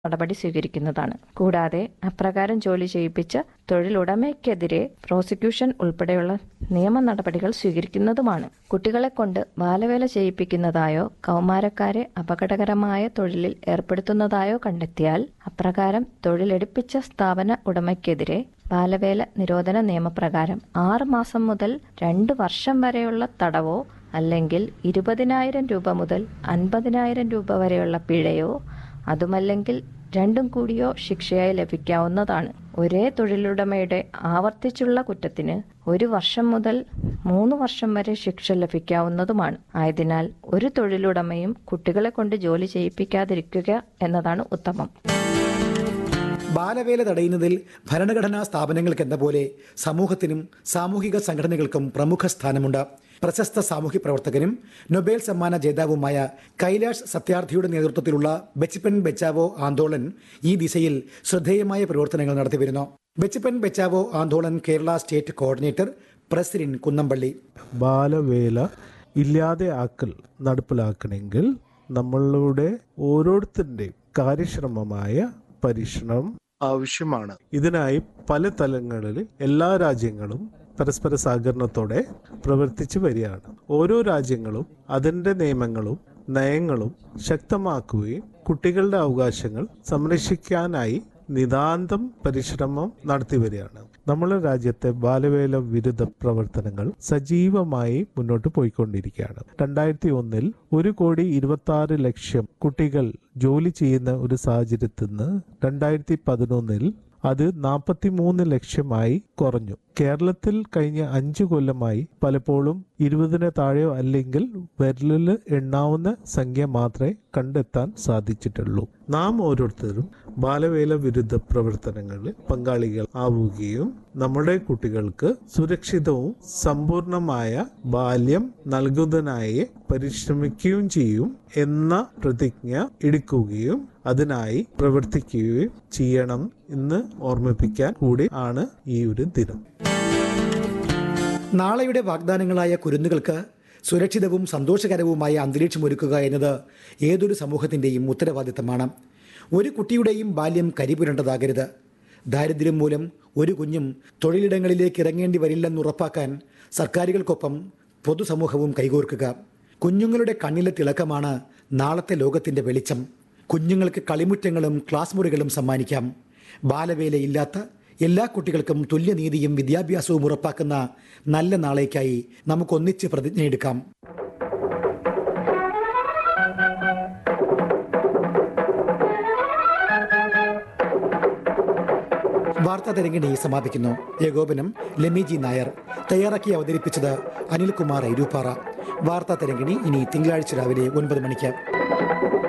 നടപടി സ്വീകരിക്കുന്നതാണ് കൂടാതെ അപ്രകാരം ജോലി ചെയ്യിപ്പിച്ച തൊഴിലുടമയ്ക്കെതിരെ പ്രോസിക്യൂഷൻ ഉൾപ്പെടെയുള്ള നിയമ നടപടികൾ സ്വീകരിക്കുന്നതുമാണ് കുട്ടികളെ കൊണ്ട് ബാലവേല ചെയ്യിപ്പിക്കുന്നതായോ കൗമാരക്കാരെ അപകടകരമായ തൊഴിലിൽ ഏർപ്പെടുത്തുന്നതായോ കണ്ടെത്തിയാൽ അപ്രകാരം തൊഴിലെടുപ്പിച്ച സ്ഥാപന ഉടമയ്ക്കെതിരെ ബാലവേല നിരോധന നിയമപ്രകാരം ആറ് മാസം മുതൽ രണ്ട് വർഷം വരെയുള്ള തടവോ അല്ലെങ്കിൽ ഇരുപതിനായിരം രൂപ മുതൽ അൻപതിനായിരം രൂപ വരെയുള്ള പിഴയോ അതുമല്ലെങ്കിൽ രണ്ടും കൂടിയോ ശിക്ഷയായി ലഭിക്കാവുന്നതാണ് ഒരേ തൊഴിലുടമയുടെ ആവർത്തിച്ചുള്ള കുറ്റത്തിന് ഒരു വർഷം മുതൽ മൂന്ന് വർഷം വരെ ശിക്ഷ ലഭിക്കാവുന്നതുമാണ് ആയതിനാൽ ഒരു തൊഴിലുടമയും കുട്ടികളെ കൊണ്ട് ജോലി ചെയ്യിപ്പിക്കാതിരിക്കുക എന്നതാണ് ഉത്തമം ബാലവേല തടയുന്നതിൽ ഭരണഘടനാ സ്ഥാപനങ്ങൾക്കെന്ന പോലെ സമൂഹത്തിനും സാമൂഹിക സംഘടനകൾക്കും പ്രമുഖ സ്ഥാനമുണ്ട് പ്രശസ്ത സാമൂഹ്യ പ്രവർത്തകനും നൊബേൽ സമ്മാന ജേതാവുമായ കൈലാഷ് സത്യാർത്ഥിയുടെ നേതൃത്വത്തിലുള്ള ബെച്ചിപ്പൻ ബെച്ചാവോ ആന്തോളൻ ഈ ദിശയിൽ ശ്രദ്ധേയമായ പ്രവർത്തനങ്ങൾ നടത്തിവരുന്നു Bachpan Bachao Andolan Kerala state coordinator president Kunnampally ബാലവേല ഇല്ലാതെ ആക്കൽ നടപ്പിലാക്കണമെങ്കിൽ നമ്മളുടെ ഓരോരുത്തരുടെയും കാര്യക്ഷമമായ പരിശ്രമം ആവശ്യമാണ് ഇതിനായി പല തലങ്ങളിൽ എല്ലാ രാജ്യങ്ങളും പരസ്പര സഹകരണത്തോടെ പ്രവർത്തിച്ചു വരികയാണ് ഓരോ രാജ്യങ്ങളും അതിൻ്റെ നിയമങ്ങളും നയങ്ങളും ശക്തമാക്കുകയും കുട്ടികളുടെ അവകാശങ്ങൾ സംരക്ഷിക്കാനായി നിതാന്തം പരിശ്രമം നടത്തി വരികയാണ് നമ്മുടെ രാജ്യത്തെ ബാലവേല വിരുദ്ധ പ്രവർത്തനങ്ങൾ സജീവമായി മുന്നോട്ട് പോയിക്കൊണ്ടിരിക്കുകയാണ് രണ്ടായിരത്തി ഒന്നിൽ ഒരു കോടി ഇരുപത്തി ആറ് ലക്ഷം കുട്ടികൾ ജോലി ചെയ്യുന്ന ഒരു സാഹചര്യത്തിൽ നിന്ന് രണ്ടായിരത്തി പതിനൊന്നിൽ അത് നാൽപ്പത്തി മൂന്ന് ലക്ഷമായി കുറഞ്ഞു കേരളത്തിൽ കഴിഞ്ഞ അഞ്ചു കൊല്ലമായി പലപ്പോഴും ഇരുപതിന് താഴെയോ അല്ലെങ്കിൽ വിരലിൽ എണ്ണാവുന്ന സംഖ്യ മാത്രമേ കണ്ടെത്താൻ സാധിച്ചിട്ടുള്ളൂ നാം ഓരോരുത്തരും ബാലവേല വിരുദ്ധ പ്രവർത്തനങ്ങളിൽ പങ്കാളികൾ ആവുകയും നമ്മുടെ കുട്ടികൾക്ക് സുരക്ഷിതവും സമ്പൂർണമായ ബാല്യം നൽകുന്നതിനായി പരിശ്രമിക്കുകയും ചെയ്യും എന്ന പ്രതിജ്ഞ എടുക്കുകയും അതിനായി പ്രവർത്തിക്കുകയും ചെയ്യണം എന്ന് ഓർമ്മിപ്പിക്കാൻ കൂടി ആണ് ഈ ഒരു ദിനം നാളെയുടെ വാഗ്ദാനങ്ങളായ കുരുന്നുകൾക്ക് സുരക്ഷിതവും സന്തോഷകരവുമായ അന്തരീക്ഷം ഒരുക്കുക എന്നത് ഏതൊരു സമൂഹത്തിൻ്റെയും ഉത്തരവാദിത്തമാണ് ഒരു കുട്ടിയുടെയും ബാല്യം കരിപുരണ്ടതാകരുത് ദാരിദ്ര്യം മൂലം ഒരു കുഞ്ഞും തൊഴിലിടങ്ങളിലേക്ക് ഇറങ്ങേണ്ടി വരില്ലെന്ന് ഉറപ്പാക്കാൻ സർക്കാരുകൾക്കൊപ്പം പൊതുസമൂഹവും കൈകോർക്കുക കുഞ്ഞുങ്ങളുടെ കണ്ണിലെ തിളക്കമാണ് നാളത്തെ ലോകത്തിൻ്റെ വെളിച്ചം കുഞ്ഞുങ്ങൾക്ക് കളിമുറ്റങ്ങളും ക്ലാസ് മുറികളും സമ്മാനിക്കാം ബാലവേലയില്ലാത്ത എല്ലാ കുട്ടികൾക്കും തുല്യനീതിയും വിദ്യാഭ്യാസവും ഉറപ്പാക്കുന്ന നല്ല നാളേക്കായി നമുക്കൊന്നിച്ച് പ്രതിജ്ഞയെടുക്കാം വാർത്താ തരംഗിണി സമാപിക്കുന്നു ഏകോപനം ലെമിജി നായർ തയ്യാറാക്കി അവതരിപ്പിച്ചത് അനിൽകുമാർ ഐരൂപ്പാറ വാർത്താ തരംഗിണി ഇനി തിങ്കളാഴ്ച രാവിലെ ഒൻപത് മണിക്ക്